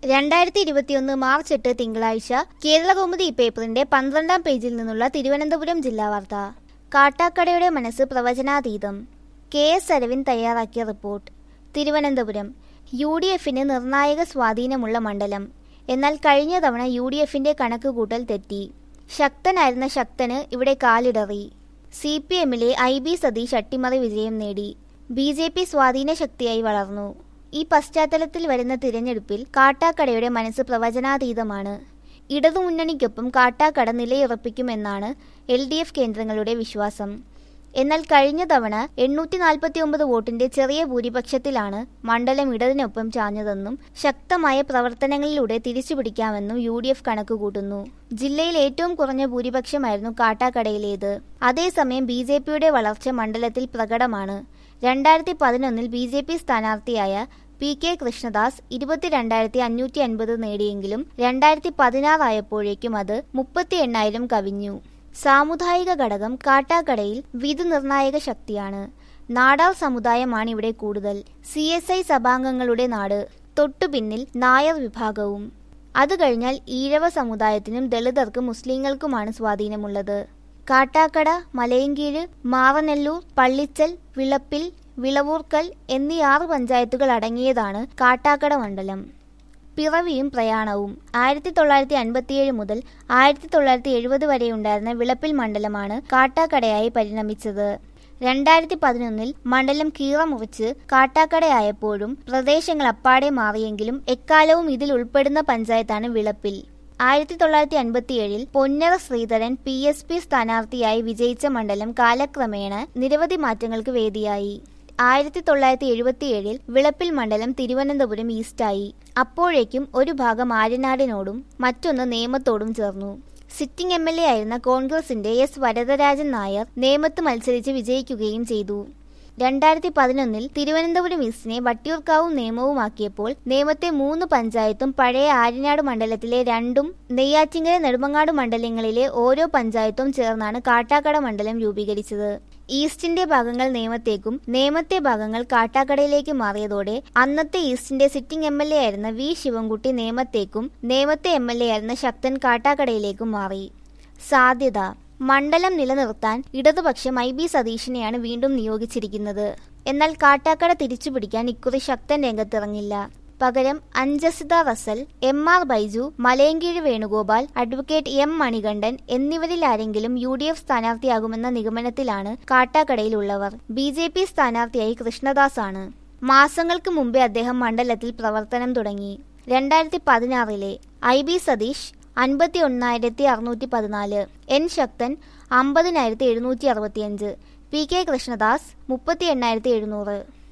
രണ്ടായിരത്തി ഇരുപത്തിയൊന്ന് മാർച്ച് എട്ട് തിങ്കളാഴ്ച കേരളകൗമുദി പേപ്പറിന്റെ പന്ത്രണ്ടാം പേജിൽ നിന്നുള്ള തിരുവനന്തപുരം ജില്ലാ വാർത്ത കാട്ടാക്കടയുടെ മനസ്സ് പ്രവചനാതീതം കെ എസ് അരവിന്ദ് തയ്യാറാക്കിയ റിപ്പോർട്ട് തിരുവനന്തപുരം യു ഡി എഫിന് നിർണായക സ്വാധീനമുള്ള മണ്ഡലം എന്നാൽ കഴിഞ്ഞ തവണ യു ഡി എഫിന്റെ കണക്കുകൂട്ടൽ തെറ്റി ശക്തനായിരുന്ന ശക്തന് ഇവിടെ കാലിടറി സി പി എമ്മിലെ ഐ ബി സതീഷ് അട്ടിമറി വിജയം നേടി ബി ജെ പി സ്വാധീന ശക്തിയായി വളർന്നു ഈ പശ്ചാത്തലത്തിൽ വരുന്ന തിരഞ്ഞെടുപ്പിൽ കാട്ടാക്കടയുടെ മനസ്സ് പ്രവചനാതീതമാണ് ഇടതുമുന്നണിക്കൊപ്പം കാട്ടാക്കട നിലയുറപ്പിക്കുമെന്നാണ് എൽ ഡി എഫ് കേന്ദ്രങ്ങളുടെ വിശ്വാസം എന്നാൽ കഴിഞ്ഞ തവണ എണ്ണൂറ്റി നാൽപ്പത്തി ഒമ്പത് വോട്ടിന്റെ ചെറിയ ഭൂരിപക്ഷത്തിലാണ് മണ്ഡലം ഇടതിനൊപ്പം ചാഞ്ഞതെന്നും ശക്തമായ പ്രവർത്തനങ്ങളിലൂടെ തിരിച്ചുപിടിക്കാമെന്നും യു ഡി എഫ് കണക്കുകൂട്ടുന്നു ജില്ലയിൽ ഏറ്റവും കുറഞ്ഞ ഭൂരിപക്ഷമായിരുന്നു കാട്ടാക്കടയിലേത് അതേസമയം ബി ജെ പിയുടെ വളർച്ച മണ്ഡലത്തിൽ പ്രകടമാണ് രണ്ടായിരത്തി പതിനൊന്നിൽ ബി ജെ പി സ്ഥാനാർത്ഥിയായ പി കെ കൃഷ്ണദാസ് ഇരുപത്തിരണ്ടായിരത്തി അഞ്ഞൂറ്റി അൻപത് നേടിയെങ്കിലും രണ്ടായിരത്തി പതിനാറായപ്പോഴേക്കും അത് മുപ്പത്തി എണ്ണായിരം കവിഞ്ഞു സാമുദായിക ഘടകം കാട്ടാക്കടയിൽ വിധു നിർണായക ശക്തിയാണ് നാടാർ സമുദായമാണ് ഇവിടെ കൂടുതൽ സി എസ് ഐ സഭാംഗങ്ങളുടെ നാട് തൊട്ടുപിന്നിൽ നായർ വിഭാഗവും അത് കഴിഞ്ഞാൽ ഈഴവ സമുദായത്തിനും ദളിതർക്കും മുസ്ലിങ്ങൾക്കുമാണ് സ്വാധീനമുള്ളത് കാട്ടാക്കട മലയങ്കീഴ് മാറനെല്ലൂർ പള്ളിച്ചൽ വിളപ്പിൽ വിളവൂർക്കൽ എന്നീ ആറ് പഞ്ചായത്തുകൾ അടങ്ങിയതാണ് കാട്ടാക്കട മണ്ഡലം പിറവിയും പ്രയാണവും ആയിരത്തി തൊള്ളായിരത്തി അൻപത്തിയേഴ് മുതൽ ആയിരത്തി തൊള്ളായിരത്തി എഴുപത് വരെ ഉണ്ടായിരുന്ന വിളപ്പിൽ മണ്ഡലമാണ് കാട്ടാക്കടയായി പരിണമിച്ചത് രണ്ടായിരത്തി പതിനൊന്നിൽ മണ്ഡലം കീറ മുറിച്ച് കാട്ടാക്കടയായപ്പോഴും പ്രദേശങ്ങൾ അപ്പാടെ മാറിയെങ്കിലും എക്കാലവും ഇതിൽ ഉൾപ്പെടുന്ന പഞ്ചായത്താണ് വിളപ്പിൽ ആയിരത്തി തൊള്ളായിരത്തി അൻപത്തിയേഴിൽ Ponnara Sreedharan P S P സ്ഥാനാർത്ഥിയായി വിജയിച്ച മണ്ഡലം കാലക്രമേണ നിരവധി മാറ്റങ്ങൾക്ക് വേദിയായി ആയിരത്തി തൊള്ളായിരത്തി എഴുപത്തിയേഴിൽ വിളപ്പിൽ മണ്ഡലം തിരുവനന്തപുരം ഈസ്റ്റായി അപ്പോഴേക്കും ഒരു ഭാഗം ആര്യനാടിനോടും മറ്റൊന്ന് നേമത്തോടും ചേർന്നു സിറ്റിംഗ് എം എൽ എ ആയിരുന്ന കോൺഗ്രസിന്റെ എസ് വരദരാജൻ നായർ നേമത്ത് മത്സരിച്ച് വിജയിക്കുകയും ചെയ്തു രണ്ടായിരത്തി പതിനൊന്നിൽ തിരുവനന്തപുരം ഈസ്റ്റിനെ വട്ടിയൂർക്കാവും നിയമവുമാക്കിയപ്പോൾ നേമത്തെ മൂന്ന് പഞ്ചായത്തും പഴയ ആര്യനാട് മണ്ഡലത്തിലെ രണ്ടും നെയ്യാറ്റിങ്കര നെടുമങ്ങാട് മണ്ഡലങ്ങളിലെ ഓരോ പഞ്ചായത്തും ചേർന്നാണ് കാട്ടാക്കട മണ്ഡലം രൂപീകരിച്ചത് ഈസ്റ്റിന്റെ ഭാഗങ്ങൾ നേമത്തേക്കും നേമത്തെ ഭാഗങ്ങൾ കാട്ടാക്കടയിലേക്ക് മാറിയതോടെ അന്നത്തെ ഈസ്റ്റിന്റെ സിറ്റിംഗ് എം എൽ എ ആയിരുന്ന വി ശിവൻകുട്ടി നേമത്തേക്കും നേമത്തെ എം എൽ എ ആയിരുന്ന ശക്തൻ കാട്ടാക്കടയിലേക്കും മാറി സാധ്യത മണ്ഡലം നിലനിർത്താൻ ഇടതുപക്ഷം ഐ ബി സതീഷിനെയാണ് വീണ്ടും നിയോഗിച്ചിരിക്കുന്നത് എന്നാൽ കാട്ടാക്കട തിരിച്ചുപിടിക്കാൻ ഇക്കുറി ശക്തൻ രംഗത്തിറങ്ങില്ല പകരം Anjasitha Russell M R Baiju Malayinkeezh Venugopal advocate M Manikandan എന്നിവരിൽ ആരെങ്കിലും യു ഡി എഫ് സ്ഥാനാർത്ഥിയാകുമെന്ന നിഗമനത്തിലാണ് കാട്ടാക്കടയിലുള്ളവർ ബി ജെ പി സ്ഥാനാർത്ഥിയായി കൃഷ്ണദാസ് ആണ് മാസങ്ങൾക്ക് മുമ്പേ അദ്ദേഹം മണ്ഡലത്തിൽ പ്രവർത്തനം തുടങ്ങി രണ്ടായിരത്തി പതിനാറിലെ ഐ ബി സതീഷ് അൻപത്തി ഒന്നായിരത്തി അറുന്നൂറ്റി പതിനാല് എൻ ശക്തൻ അമ്പതിനായിരത്തി എഴുന്നൂറ്റി അറുപത്തിയഞ്ച് പി കെ കൃഷ്ണദാസ് മുപ്പത്തി എണ്ണായിരത്തി എഴുന്നൂറ്